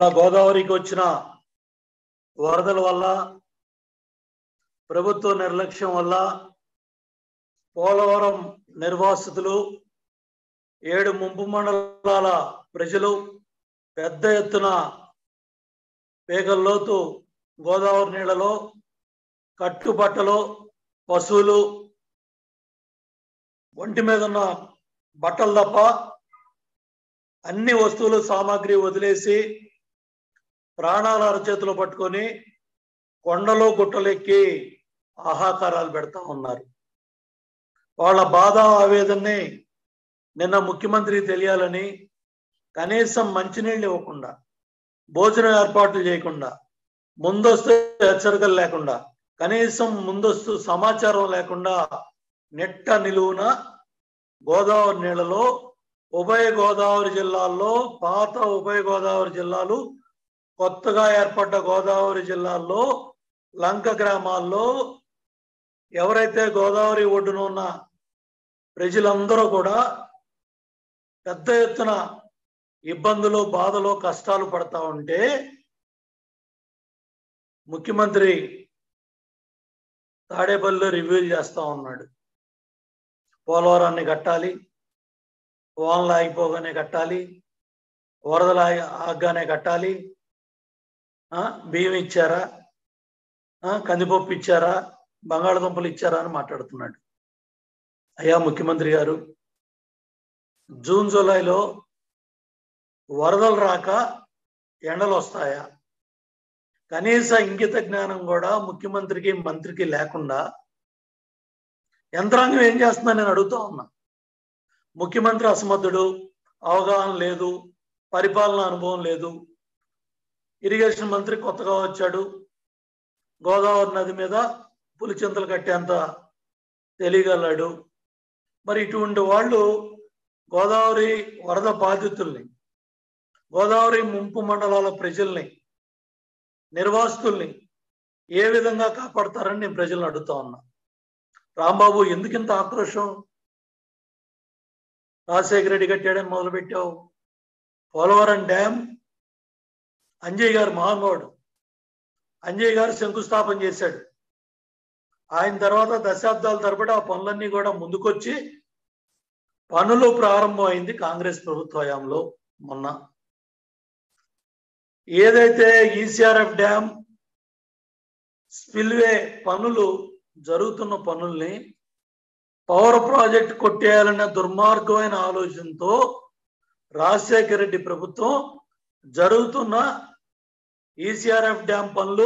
గోదావరికి వచ్చిన వరదల వల్ల ప్రభుత్వ నిర్లక్ష్యం వల్ల పోలవరం నిర్వాసితులు ఏడు ముంపు మండలాల ప్రజలు పెద్ద ఎత్తున పేగల్లోతు గోదావరి నీళ్ళలో కట్టుబట్టలు పశువులు ఒంటి మీద ఉన్న బట్టలు తప్ప అన్ని వస్తువులు సామాగ్రి వదిలేసి ప్రాణాల అరచేతులు పట్టుకొని కొండలు గుట్టలెక్కి ఆహాకారాలు పెడతా ఉన్నారు వాళ్ళ బాధ ఆవేదనని నిన్న ముఖ్యమంత్రి తెలియాలని కనీసం మంచినీళ్ళు ఇవ్వకుండా భోజనం ఏర్పాట్లు చేయకుండా ముందస్తు హెచ్చరికలు లేకుండా కనీసం ముందస్తు సమాచారం లేకుండా నెట్ట నిలువున గోదావరి నీళ్ళలో ఉభయ గోదావరి జిల్లాల్లో పాత ఉభయ గోదావరి జిల్లాలు కొత్తగా ఏర్పడ్డ గోదావరి జిల్లాల్లో లంక గ్రామాల్లో ఎవరైతే గోదావరి ఒడ్డున ఉన్న ప్రజలందరూ కూడా పెద్ద ఎత్తున ఇబ్బందులు బాధలు కష్టాలు పడతా ఉంటే ముఖ్యమంత్రి తాడేపల్లిలో రివ్యూ చేస్తా ఉన్నాడు పోలవరాన్ని కట్టాలి వానలు ఆగిపోగానే కట్టాలి వరదలు ఆగి ఆగ్గానే కట్టాలి ఆ, బియ్యం ఇచ్చారా ఆ, కందిపప్పు ఇచ్చారా బంగాళదుంపలు ఇచ్చారా అని మాట్లాడుతున్నాడు అయ్యా ముఖ్యమంత్రి గారు జూన్ జూలైలో వరదలు రాక ఎండలు వస్తాయా కనీస ఇంగిత జ్ఞానం కూడా ముఖ్యమంత్రికి మంత్రికి లేకుండా యంత్రాంగం ఏం చేస్తుందని నేను అడుగుతా ఉన్నా ముఖ్యమంత్రి అసమర్థుడు అవగాహన లేదు పరిపాలన అనుభవం లేదు ఇరిగేషన్ మంత్రి కొత్తగా వచ్చాడు గోదావరి నది మీద పులిచింతలు కట్టేంత తెలియగలడు మరి ఇటువంటి వాళ్ళు గోదావరి వరద బాధితుల్ని గోదావరి ముంపు మండలాల ప్రజల్ని నిర్వాసితుల్ని ఏ విధంగా కాపాడతారని నేను ప్రజలను అడుగుతా ఉన్నా రాంబాబు ఎందుకు ఇంత ఆక్రోషం రాజశేఖర రెడ్డి కట్టాడని మొదలుపెట్టావు పోలవరం డ్యామ్ అంజయ్ గారు మహానుభావుడు అంజయ్ గారు శంకుస్థాపన చేశాడు ఆయన తర్వాత దశాబ్దాల తరబడి ఆ పనులన్నీ కూడా ముందుకొచ్చి పనులు ప్రారంభం అయింది కాంగ్రెస్ ప్రభుత్వ హయాంలో మొన్న ఏదైతే ఈసీఆర్ఎఫ్ డ్యామ్ స్పిల్వే పనులు జరుగుతున్న పనుల్ని పవర్ ప్రాజెక్ట్ కొట్టేయాలనే దుర్మార్గమైన ఆలోచనతో రాజశేఖర రెడ్డి ప్రభుత్వం జరుగుతున్న ఈసీఆర్ఎఫ్ డ్యామ్ పనులు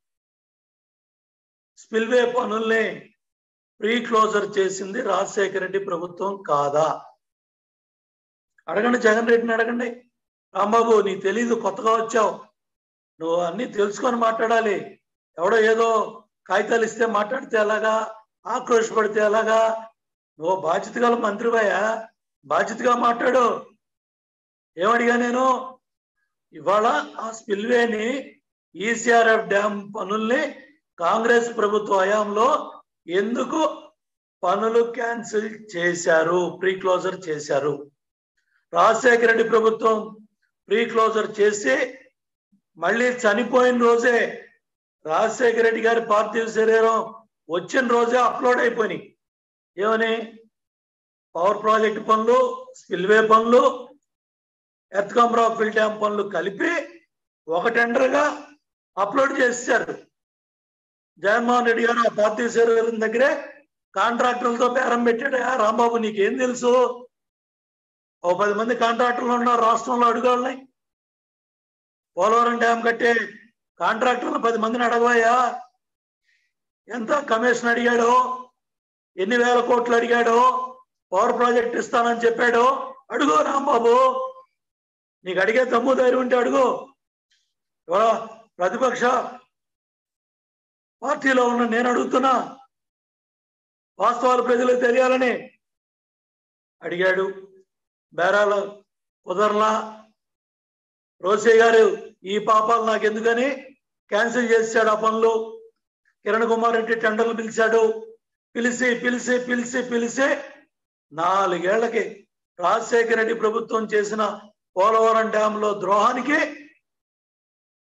స్పిల్వే పనుల్ని ప్రీ క్లోజర్ చేసింది రాజశేఖర రెడ్డి ప్రభుత్వం కాదా అడగండి జగన్ రెడ్డిని అడగండి రాంబాబు నీకు తెలీదు కొత్తగా వచ్చావు నువ్వు అన్ని తెలుసుకొని మాట్లాడాలి ఎవడో ఏదో కాగితాలు ఇస్తే మాట్లాడితే ఎలాగా ఆక్రోషపడితే ఎలాగా నువ్వు బాధ్యత గల మంత్రివయ్యా బాధ్యతగా మాట్లాడు ఏమడిగా నేను ఇవాళ ఆ స్పిల్వేని ఈసీఆర్ఎఫ్ డ్యామ్ పనుల్ని కాంగ్రెస్ ప్రభుత్వ హయాంలో ఎందుకు పనులు క్యాన్సిల్ చేశారు ప్రీ క్లోజర్ చేశారు రాజశేఖర రెడ్డి ప్రభుత్వం ప్రీ క్లోజర్ చేసి మళ్ళీ చనిపోయిన రోజే రాజశేఖర రెడ్డి గారి పార్థివ శరీరం వచ్చిన రోజే అప్లోడ్ అయిపోయినాయి ఏమని పవర్ ప్రాజెక్ట్ పనులు స్పిల్వే పనులు ఎత్కమ్రా ఫిల్ డ్యామ్ పనులు కలిపి ఒక టెండర్గా అప్లోడ్ చేశారు జగన్మోహన్ రెడ్డి గారు ఆ పార్థివ శరీరం దగ్గరే కాంట్రాక్టర్లతో బేరం పెట్టాడు "ఆ, రాంబాబు నీకేం తెలుసు ఓ పది మంది కాంట్రాక్టర్లు ఉన్నారు రాష్ట్రంలో అడుగున్నాయి పోలవరం డ్యామ్ కట్టే కాంట్రాక్టర్లు పది మందిని అడగవయ్యా ఎంత కమిషన్ అడిగాడో ఎన్ని వేల కోట్లు అడిగాడో పవర్ ప్రాజెక్ట్ ఇస్తానని చెప్పాడో అడుగు రాంబాబు నీకు అడిగే దమ్ము ధైర్యం ఉంటే అడుగు ఇవాళ ప్రతిపక్ష పార్టీలో ఉన్న నేను అడుగుతున్నా వాస్తవాలు ప్రజలకు తెలియాలని అడిగాడు బేరాలు కుదరలా రోసే గారు ఈ పాపాలు నాకు ఎందుకని క్యాన్సిల్ చేశాడు ఆ పనులు కిరణ్ కుమార్ రెడ్డి టెండర్లు పిలిచాడు పిలిచి పిలిచి పిలిచి పిలిచి నాలుగేళ్లకి రాజశేఖర రెడ్డి ప్రభుత్వం చేసిన పోలవరం డ్యామ్ లో ద్రోహానికి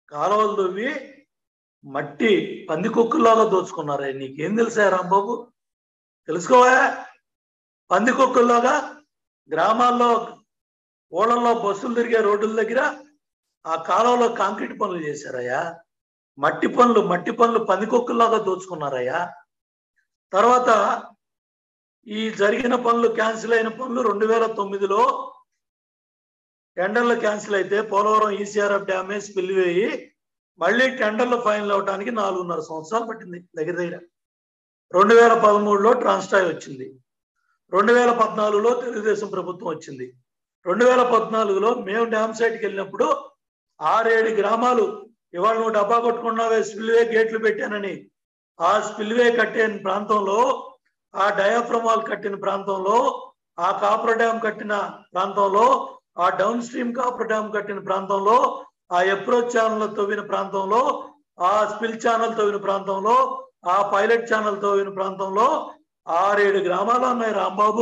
కాలువలు తవ్వి మట్టి పందికొక్కులాగా దోచుకున్నారా నీకేం తెలుసా రాంబాబు తెలుసుకోవా పందికొక్కుల్లాగా గ్రామాల్లో ఊళ్ళల్లో బస్సులు తిరిగే రోడ్ల దగ్గర ఆ కాలువలో కాంక్రీట్ పనులు చేశారయ్యా మట్టి పనులు మట్టి పనులు పందికొక్కుల్లాగా దోచుకున్నారయ్యా తర్వాత ఈ జరిగిన పనులు క్యాన్సిల్ అయిన పనులు రెండు వేల తొమ్మిదిలో టెండర్లు క్యాన్సిల్ అయితే పోలవరం ఈసీఆర్ఎఫ్ డ్యామేజ్ పిల్లివేయి మళ్ళీ టెండర్లు ఫైనల్ అవడానికి నాలుగున్నర సంవత్సరాలు పట్టింది దగ్గర దగ్గర రెండు వేల పదమూడులో ట్రాన్స్టాయ్ వచ్చింది రెండు వేల పద్నాలుగులో తెలుగుదేశం ప్రభుత్వం వచ్చింది రెండు వేల పద్నాలుగులో మేము డ్యామ్ సైట్కి వెళ్ళినప్పుడు ఆరేడు గ్రామాలు ఇవాళ నువ్వు డబ్బా కొట్టుకున్నావే స్పిల్వే గేట్లు పెట్టానని ఆ స్పిల్వే కట్టిన ప్రాంతంలో ఆ డయాఫ్రమాల్ కట్టిన ప్రాంతంలో ఆ కాపర్ డ్యామ్ కట్టిన ప్రాంతంలో ఆ డౌన్ స్ట్రీమ్ కాపర్ డ్యామ్ కట్టిన ప్రాంతంలో ఆ అప్రోచ్ ఛానల్ తవ్విన ప్రాంతంలో ఆ స్పిల్ ఛానల్ తవ్విన ప్రాంతంలో ఆ పైలట్ ఛానల్ తవ్విన ప్రాంతంలో ఆరేడు గ్రామాలు ఉన్నాయి రాంబాబు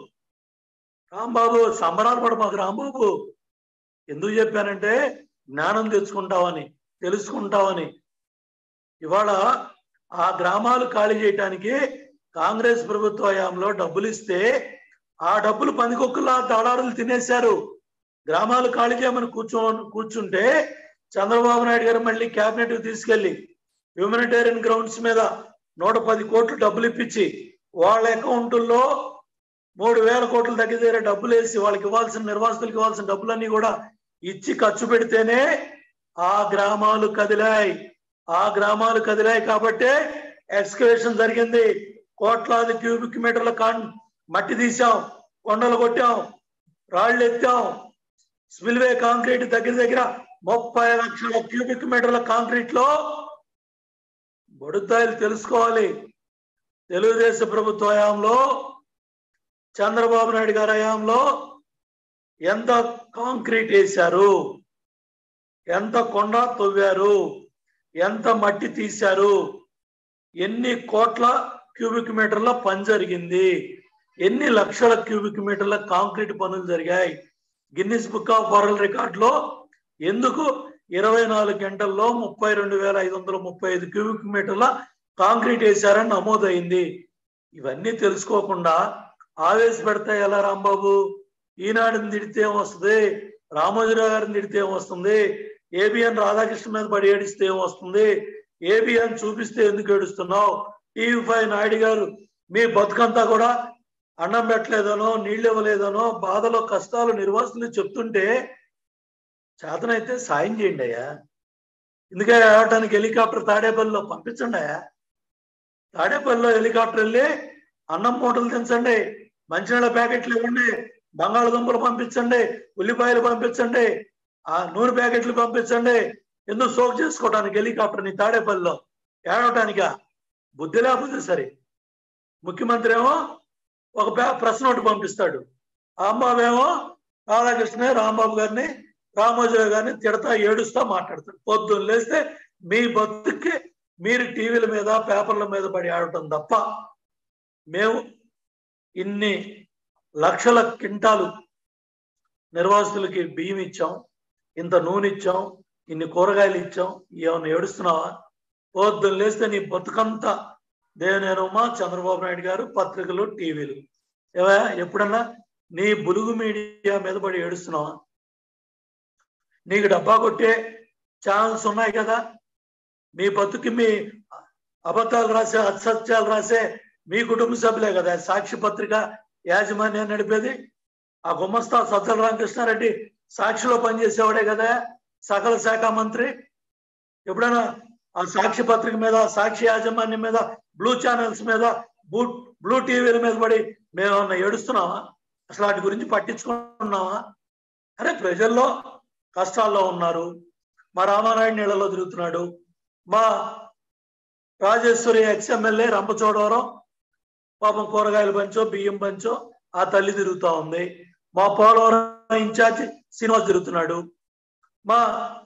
రాంబాబు సంబరాలు పడు మాకు రాంబాబు ఎందుకు చెప్పానంటే జ్ఞానం తెచ్చుకుంటావని తెలుసుకుంటావని ఇవాళ ఆ గ్రామాలు ఖాళీ చేయటానికి కాంగ్రెస్ ప్రభుత్వ హయాంలో డబ్బులు ఇస్తే ఆ డబ్బులు పందికొక్కులా దళారులు తినేశారు గ్రామాలు ఖాళీ చేయమని కూర్చో కూర్చుంటే చంద్రబాబు నాయుడు గారు మళ్ళీ క్యాబినెట్ తీసుకెళ్లి హ్యూమనిటేరియన్ గ్రౌండ్స్ మీద నూట పది కోట్లు డబ్బులు ఇప్పించి వాళ్ళ అకౌంట్లో మూడు వేల కోట్ల దగ్గర దగ్గర డబ్బులు వేసి వాళ్ళకి ఇవ్వాల్సిన నిర్వాసితులకు ఇవ్వాల్సిన డబ్బులన్నీ కూడా ఇచ్చి ఖర్చు పెడితేనే ఆ గ్రామాలు కదిలాయి ఆ గ్రామాలు కదిలాయి కాబట్టే ఎక్స్కవేషన్ జరిగింది కోట్లాది క్యూబిక్ మీటర్ల కాన్ మట్టి తీసాం కొండలు కొట్టాం రాళ్ళు ఎత్తాం స్పిల్వే కాంక్రీట్ దగ్గర దగ్గర ముప్పై లక్షల క్యూబిక్ మీటర్ల కాంక్రీట్ లో బొడుద్దాయిలు తెలుసుకోవాలి తెలుగుదేశం ప్రభుత్వ హయాంలో చంద్రబాబు నాయుడు గారి హయాంలో ఎంత కాంక్రీట్ వేశారు ఎంత కొండ తవ్వారు ఎంత మట్టి తీశారు ఎన్ని కోట్ల క్యూబిక్ మీటర్ల పని జరిగింది ఎన్ని లక్షల క్యూబిక్ మీటర్ల కాంక్రీట్ పనులు జరిగాయి గిన్నిస్ బుక్ ఆఫ్ వరల్డ్ రికార్డులో ఎందుకు ఇరవై నాలుగు గంటల్లో ముప్పై రెండు వేల ఐదు వందల ముప్పై ఐదు క్యూబిక్ మీటర్ల కాంక్రీట్ వేశారని నమోదైంది ఇవన్నీ తెలుసుకోకుండా ఆవేశపెడతాయి ఎలా రాంబాబు ఈనాడుని తిడితే ఏమొస్తుంది రామోజీరావు గారిని తిడితే ఏమొస్తుంది ఏబిఎన్ రాధాకృష్ణ మీద పడి ఏడిస్తే ఏమొస్తుంది ఏబిఎన్ చూపిస్తే ఎందుకు ఏడుస్తున్నావు టీవీ ఫైవ్ నాయుడు గారు మీ బతుకంతా కూడా అన్నం పెట్టలేదనో నీళ్ళు ఇవ్వలేదనో బాధలో కష్టాలు నిర్వాసులు చెప్తుంటే చేతనైతే సాయం చేయండి అయ్యా ఎందుకే ఆడటానికి హెలికాప్టర్ తాడేపల్లిలో పంపించండి అయ్యా తాడేపల్లిలో హెలికాప్టర్ వెళ్ళి అన్నం మూటలు తెంచండి మంచినీళ్ళ ప్యాకెట్లు ఇవ్వండి బంగాళదుంపలు పంపించండి ఉల్లిపాయలు పంపించండి ఆ నూనె ప్యాకెట్లు పంపించండి ఎందుకు సోక్ చేసుకోవడానికి హెలికాప్టర్ని తాడేపల్లిలో ఏడవటానికా బుద్ధి లేకపోతే సరే ముఖ్యమంత్రి ఏమో ఒక ప్యా ప్రెస్ నోట్ పంపిస్తాడు ఆ అమ్మావేమో రాధాకృష్ణ రాంబాబు గారిని రామోజీరావు గారిని తిడతా ఏడుస్తా మాట్లాడతాడు పొద్దున్న లేస్తే మీ బతుక్కి మీరు టీవీల మీద పేపర్ల మీద పడి ఆడటం తప్ప మేము ఇన్ని లక్షల కింటాలు నిర్వాసితులకి బియ్యం ఇచ్చాం ఇంత నూనె ఇచ్చాం ఇన్ని కూరగాయలు ఇచ్చాం ఏమన్నా ఏడుస్తున్నావా పొద్దున్న లేస్తే నీ బతుకంతా దేవనేనమ్మా చంద్రబాబు నాయుడు గారు పత్రికలు టీవీలు ఏవా ఎప్పుడన్నా నీ బులుగు మీడియా మీద పడి ఏడుస్తున్నావా నీకు డబ్బా కొట్టే ఛానల్స్ ఉన్నాయి కదా మీ బతుకి మీ అబద్ధాలు రాసే అసత్యాలు రాసే మీ కుటుంబ సభ్యులే కదా సాక్షి పత్రిక యాజమాన్యం నడిపేది ఆ గుమ్మస్తా సజ్జల రామకృష్ణారెడ్డి సాక్షిలో పనిచేసేవాడే కదా సకల శాఖ మంత్రి ఎప్పుడైనా ఆ సాక్షి పత్రిక మీద సాక్షి యాజమాన్యం మీద బ్లూ ఛానల్స్ మీద బ్లూ బ్లూ టీవీల మీద పడి మేమన్నా ఏడుస్తున్నావా అసలు వాటి గురించి పట్టించుకున్నావా అరే ప్రజల్లో కష్టాల్లో ఉన్నారు మా రామానాయుడు నీళ్ళలో తిరుగుతున్నాడు మా రాజేశ్వరి ఎక్స్ఎమ్మెల్యే రంపచోడవరం పాపం కూరగాయలు పంచో బియ్యం పంచో ఆ తల్లి తిరుగుతా ఉంది మా పోలవరం ఇన్ఛార్జి శ్రీనివాస్ తిరుగుతున్నాడు మా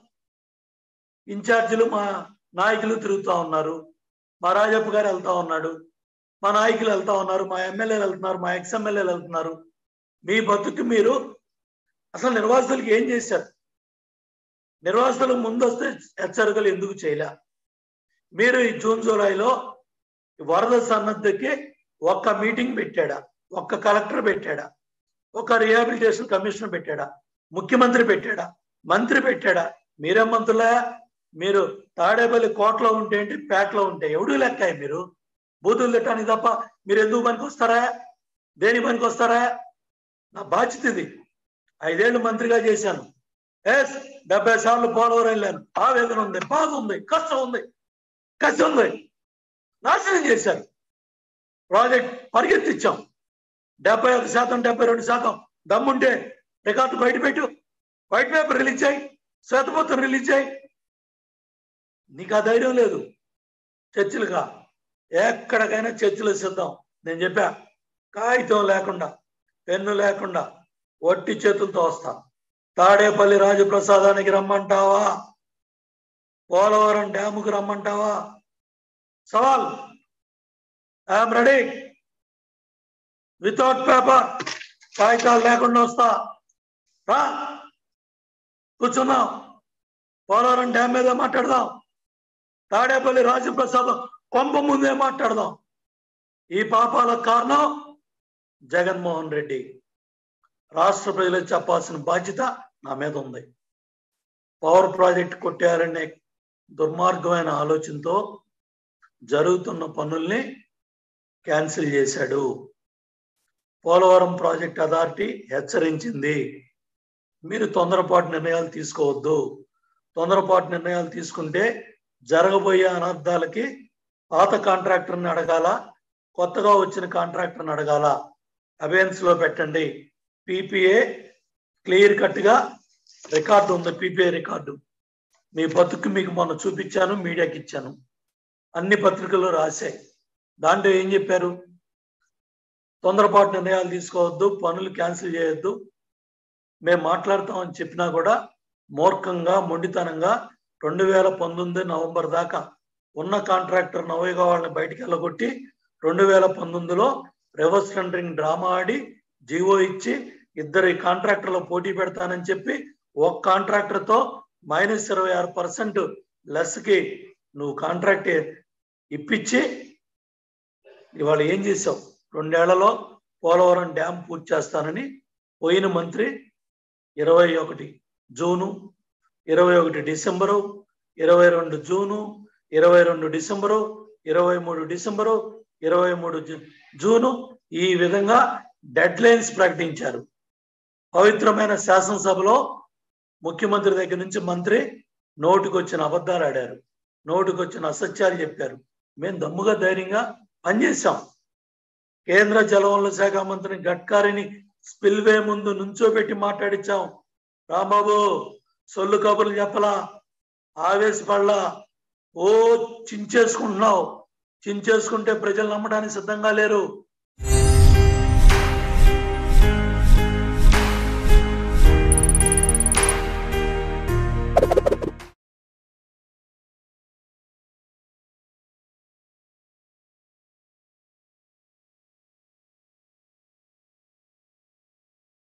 ఇన్ఛార్జీలు మా నాయకులు తిరుగుతూ ఉన్నారు మా రాజప్ప గారు వెళ్తా ఉన్నాడు మా నాయకులు వెళ్తా ఉన్నారు మా ఎమ్మెల్యేలు వెళ్తున్నారు మా ఎక్స్ఎమ్మెల్యేలు వెళ్తున్నారు మీ బతుకు మీరు అసలు నిర్వాసితులకి ఏం చేశారు నిర్వాసితులకు ముందు వస్తే హెచ్చరికలు ఎందుకు చేయలే మీరు ఈ జూన్ జూలైలో వరద సన్నద్ధకి ఒక్క మీటింగ్ పెట్టాడా ఒక్క కలెక్టర్ పెట్టాడా ఒక రిహాబిలిటేషన్ కమిషనర్ పెట్టాడా ముఖ్యమంత్రి పెట్టాడా మంత్రి పెట్టాడా మీరే మంత్రులే మీరు తాడేపల్లి కోటలో ఉంటే ఏంటి పేటలో ఉంటే ఎవడు లెక్క మీరు బూతులు తిట్టడానికి తప్ప మీరు ఎందుకు పనికి వస్తారా దేని పనికి వస్తారా నా బాధ్యత ఇది ఐదేళ్లు మంత్రిగా చేశాను ఎస్ డెబ్బై సార్లు పోలవరం వెళ్ళాను ఆవేదన ఉంది బాధ ఉంది కష్టం ఉంది కసి ఉంది నాశనం చేశారు ప్రాజెక్ట్ పరిగెత్తిచ్చాం డెబ్బై ఒక శాతం డెబ్బై రెండు శాతం దమ్ముంటే రికార్డు బయట పెట్టు వైట్ పేపర్ రిలీజ్ చేయి శ్వేతపత్రం రిలీజ్ చేయి నీకు ఆ ధైర్యం లేదు చర్చిలుగా ఎక్కడికైనా చర్చిలు సిద్ధం నేను చెప్పా కాగితం లేకుండా పెన్ను లేకుండా ఒట్టి చేతులతో వస్తా తాడేపల్లి రాజప్రసాదానికి రమ్మంటావా పోలవరం డ్యాముకు రమ్మంటావా సవాల్ ఐఎమ్ రెడీ వితౌట్ పేపర్ కాగితాలు లేకుండా వస్తా రా కూర్చున్నాం పోలవరం డ్యామ్ మీద మాట్లాడదాం తాడేపల్లి రాజప్రసాదం కొంప ముందే మాట్లాడదాం ఈ పాపాలకు కారణం జగన్మోహన్ రెడ్డి రాష్ట్ర ప్రజలకు చెప్పాల్సిన బాధ్యత నా మీద ఉంది పవర్ ప్రాజెక్ట్ కొట్టారనే దుర్మార్గమైన ఆలోచనతో జరుగుతున్న పనుల్ని క్యాన్సిల్ చేశాడు పోలవరం ప్రాజెక్ట్ అథారిటీ హెచ్చరించింది మీరు తొందరపాటు నిర్ణయాలు తీసుకోవద్దు తొందరపాటు నిర్ణయాలు తీసుకుంటే జరగబోయే అనర్థాలకి పాత కాంట్రాక్టర్ని అడగాల కొత్తగా వచ్చిన కాంట్రాక్టర్ని అడగాల అబేన్స్ లో పెట్టండి పీపీఏ క్లియర్ కట్ గా రికార్డు ఉంది పీపీఏ రికార్డు మీ బతుకు మీకు మొన్న చూపించాను మీడియాకి ఇచ్చాను అన్ని పత్రికల్లో రాశాయి దాంట్లో ఏం చెప్పారు తొందరపాటు నిర్ణయాలు తీసుకోవద్దు పనులు క్యాన్సిల్ చేయొద్దు మేము మాట్లాడతామని చెప్పినా కూడా మూర్ఖంగా మొండితనంగా రెండు వేల పంతొమ్మిది నవంబర్ దాకా ఉన్న కాంట్రాక్టర్ నవయుగా వాళ్ళని బయటికి వెళ్ళగొట్టి రెండు వేల పంతొమ్మిదిలో రివర్స్ టెండరింగ్ డ్రామా ఆడి జీవో ఇచ్చి ఇద్దరు కాంట్రాక్టర్లో పోటీ పెడతానని చెప్పి ఒక కాంట్రాక్టర్తో మైనస్ ఇరవై ఆరు పర్సెంట్ లెస్కి నువ్వు కాంట్రాక్ట్ ఇప్పించి ఇవాళ ఏం చేసావు రెండేళ్లలో పోలవరం డ్యామ్ పూర్తి చేస్తానని పోయిన మంత్రి ఇరవై ఒకటి జూను ఇరవై ఒకటి డిసెంబరు ఇరవై రెండు జూను ఇరవై రెండు డిసెంబరు ఇరవై మూడు డిసెంబరు ఇరవై మూడు జూను ఈ విధంగా డెడ్ లైన్స్ ప్రకటించారు పవిత్రమైన శాసనసభలో ముఖ్యమంత్రి దగ్గర నుంచి మంత్రి నోటికి వచ్చిన అబద్ధాలు ఆడారు నోటికి వచ్చిన అసత్యాలు చెప్పారు మేము దమ్ముగా ధైర్యంగా పనిచేశాం కేంద్ర జలవనరుల శాఖ మంత్రిని గడ్కారిని స్పిల్వే ముందు నుంచోబెట్టి మాట్లాడించాం రాంబాబు సొల్లు కబుర్లు చెప్పలా ఆవేశపడలా ఓ చించేసుకుంటున్నావు చించేసుకుంటే ప్రజలు నమ్మడానికి సిద్ధంగా లేరు